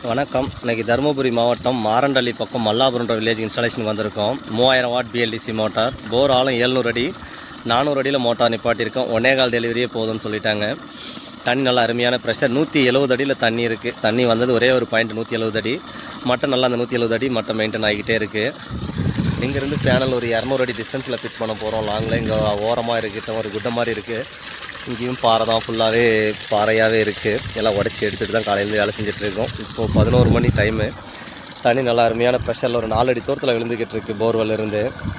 வணக்கம் இன்னைக்கு தருமபுரி மாவட்டம் மாரண்டள்ளி பக்கம் மல்லாபுரன்ற வில்லேஜ் இன்ஸ்டாலேஷனுக்கு வந்திருக்கோம் மூவாயிரம் வாட் பிஎல்டிசி மோட்டார் போர் ஆழம் எழுநூறு அடி நானூறு அடியில் மோட்டார் நிப்பாட்டியிருக்கோம் ஒன்னே கால் டெலிவரியே போதும்னு சொல்லிட்டாங்க தண்ணி நல்லா அருமையான ப்ரெஷர் நூற்றி எழுபது அடியில் தண்ணி இருக்குது தண்ணி வந்தது ஒரே ஒரு பாயிண்ட் நூற்றி எழுபது அடி மட்டம் நல்லா அந்த நூற்றி எழுபது அடி மட்டம் மெயின்டைன் ஆகிக்கிட்டே இருக்குது இங்கேருந்து பேனல் ஒரு இரநூறு அடி டிஸ்டன்ஸில் ஃபிட் பண்ண போகிறோம் லாங்கில் இங்கே ஓரமாக இருக்குது ஒரு குட்டை மாதிரி இருக்குது இங்கேயும் பாறை தான் ஃபுல்லாகவே பாறையாகவே இருக்குது எல்லாம் உடச்சி எடுத்துகிட்டு தான் காலையிலேருந்து வேலை செஞ்சுட்டு இருக்கோம் இப்போ பதினோரு மணி டைமு தண்ணி நல்லா அருமையான ப்ரெஷரில் ஒரு நாலு அடி தூரத்தில் விழுந்துக்கிட்டு இருக்கு போர்வெல் இருந்து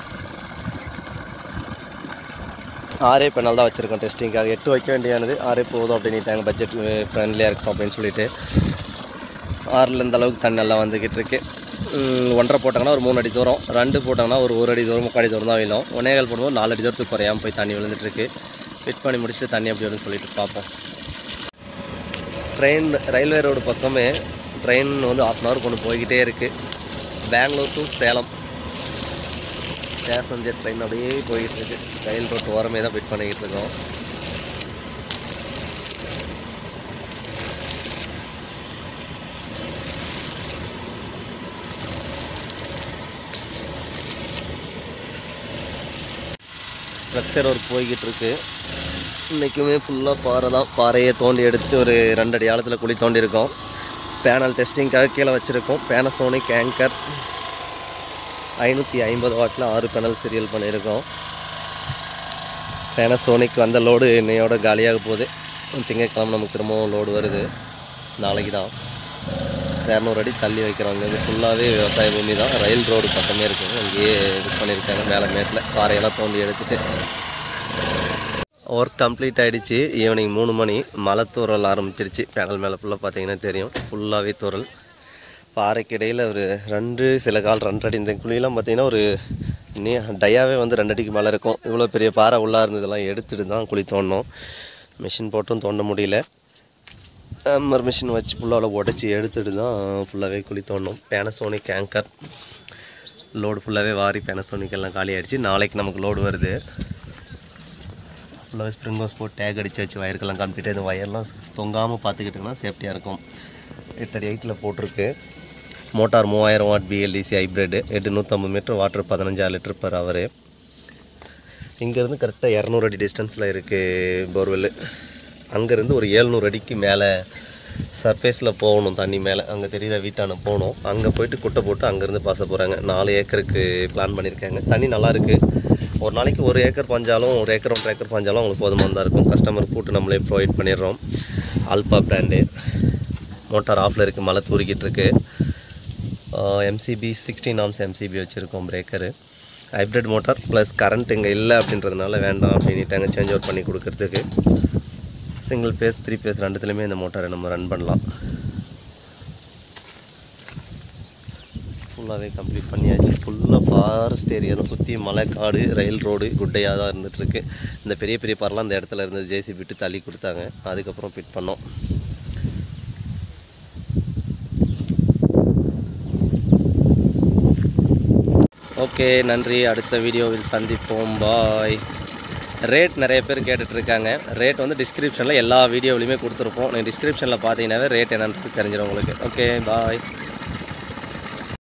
ஆறே பெண்ணால் தான் வச்சுருக்கோம் டெஸ்டிங்காக எட்டு வைக்க வேண்டியானது ஆறே போதும் அப்படின்ட்டாங்க பட்ஜெட் ஃப்ரெண்ட்லியாக இருக்கும் அப்படின்னு சொல்லிட்டு ஆறில் இந்த அளவுக்கு தண்ணி நல்லா வந்துக்கிட்டு இருக்கு ம், ஒன்றரை போட்டாங்கன்னா ஒரு மூணு அடி தூரம் ரெண்டு போட்டாங்கன்னா ஒரு ஒரு அடி தூரம் முக்கால் அடி தூரம் தான் விழும் ஒன்னேகால் போடும்போது நாலு அடி தூரத்துக்கு குறையாமல் போய் தண்ணி விழுந்துட்டு இருக்கு ஃபிட் பண்ணி முடிச்சுட்டு தண்ணி எப்படி வரும்னு சொல்லிட்டு பார்ப்போம் ட்ரெயின் ரயில்வே ரோடு பக்கமே ட்ரெயின் வந்து ஆஃப் அன் ஹவர் கொண்டு போய்கிட்டே இருக்குது Bangalore to Salem passenger train அப்படியே போய்கிட்டு இருக்கு ரயில் ரோட்டு ஓரமே தான் ஃபிட் பண்ணிக்கிட்டு இருக்கோம் ஸ்ட்ரக்சர் ஒர்க் போய்கிட்டு இருக்கு இன்றைக்குமே ஃபுல்லாக பாறை தான் பாறையை தோண்டி எடுத்து ஒரு ரெண்டு அடி ஆழத்தில் குழி தோண்டி இருக்கோம் பேனல் டெஸ்டிங்காக கீழே வச்சுருக்கோம் பேனசோனிக் ஆங்கர் ஐநூற்றி ஐம்பது வாட்டில் ஆறு பேனல் சீரியல் பண்ணியிருக்கோம் பேனசோனிக் வந்த லோடு இன்னையோட காலியாக போகுது திங்கட்கிழமை நமக்கு திரும்பவும் லோடு வருது நாளைக்கு தான் இரநூறு அடி தள்ளி வைக்கிறோம் இங்கேருந்து ஃபுல்லாகவே விவசாய பூமி தான் ரயில் ரோடு பக்கமே இருக்குது அங்கேயே இது பண்ணியிருக்காங்க மேலே மேட்டில் பாறையெல்லாம் தோண்டி எடுத்துட்டு ஒர்க் கம்ப்ளீட் ஆகிடுச்சு ஈவினிங் மூணு மணி மழை தூறல் ஆரம்பிச்சிருச்சு பேனல் மேலே ஃபுல்லாக பார்த்தீங்கன்னா தெரியும் ஃபுல்லாகவே தூறல் பாறைக்கு இடையில் ஒரு ரெண்டு சில கால் ரெண்டு அடி இந்த குழியெல்லாம் பார்த்தீங்கன்னா ஒரு நீ டயாவே வந்து ரெண்டு அடிக்கு மேலே இருக்கும் இவ்வளோ பெரிய பாறை உள்ளே இருந்ததெல்லாம் எடுத்துட்டு தான் குழி தோண்டணும் மிஷின் போட்டும் தோண்ட முடியல ஹம்மர் மிஷின் வச்சு ஃபுல்லாக உடச்சி எடுத்துட்டு தான் ஃபுல்லாகவே குழி தோண்டணும் பேனசோனிக் ஆங்கர் லோடு ஃபுல்லாகவே வாரி பேனசோனிக் எல்லாம் காலி ஆயிடுச்சு நாளைக்கு நமக்கு லோடு வருது ஃபுல்லாகவே ஸ்ப்ரிங் ஹவுஸ் போட்டு டேக் அடித்து வச்சு வயருக்கெல்லாம் கம்ப்ளீட்டாக இந்த வயர்லாம் தொங்காமல் பார்த்துக்கிட்டிங்கன்னா சேஃப்டியாக இருக்கும் எட்டடி ஹைட்டில் போட்டிருக்கு மோட்டார் மூவாயிரம் வாட் பிஎல்டிசி ஹைப்ரிட் எட்டு நூற்றம்பது மீட்டர் வாட்டர் பதினஞ்சாயிரம் லிட்டர் பர் ஹவரு இங்கேருந்து கரெக்டாக இரநூறு அடி டிஸ்டன்ஸில் இருக்குது போர்வெல் அங்கேருந்து ஒரு ஏழ்நூறு அடிக்கு மேலே சர்ஃபேஸில் போகணும் தண்ணி மேலே அங்கே தெரியிற வீட்டான போகணும் அங்கே போயிட்டு குட்டை போட்டு அங்கேருந்து பாச போகிறாங்க நாலு ஏக்கருக்கு பிளான் பண்ணியிருக்காங்க தண்ணி நல்லா இருக்குது ஒரு நாளைக்கு ஒரு ஏக்கர் பாஞ்சாலும் ஒரு ஏக்கர் ஒன்றரை ஏக்கர் பாஞ்சாலும் அவங்களுக்கு போதுமானதாக இருக்கும் கஸ்டமர் கூட்டு நம்மளே ப்ரொவைட் பண்ணிடுறோம் ஆல்பா பிராண்டு மோட்டார் ஆஃபில் இருக்குது மழை தூரிக்கிட்டு இருக்கு எம்சிபி சிக்ஸ்டீன் ஆம்ஸ் எம்சிபி வச்சுருக்கோம் breaker hybrid motor plus current இங்கே இல்லை அப்படின்றதுனால வேண்டாம் அப்படின்ட்டாங்க சேஞ்ச் ஓவர் பண்ணி கொடுக்கறதுக்கு சிங்கிள் பேஸ் த்ரீ பேஸ் ரெண்டுத்துலேயுமே இந்த மோட்டாரை நம்ம ரன் பண்ணலாம் ஃபுல்லாகவே கம்ப்ளீட் பண்ணியாச்சு ஃபுல்லாக ஃபாரஸ்ட் ஏரியா தான் சுற்றி மலை காடு ரயில் ரோடு குட்டையாக தான் இருந்துகிட்ருக்கு இந்த பெரிய பெரிய பரலாம் இந்த இடத்துல இருந்து ஜேசி விட்டு தள்ளி கொடுத்தாங்க அதுக்கப்புறம் ஃபிட் பண்ணோம் ஓகே நன்றி அடுத்த வீடியோவில் சந்திப்போம் பாய் ரேட் நிறைய பேர் கேட்டுட்டு இருக்காங்க ரேட் வந்து டிஸ்கிரிப்ஷனில் எல்லா வீடியோவிலையுமே கொடுத்துருப்போம் நீங்கள் டிஸ்கிரிப்ஷனில் பார்த்தீங்கன்னாவே ரேட் என்னன்றது தெரிஞ்சிடும் உங்களுக்கு ஓகே பாய்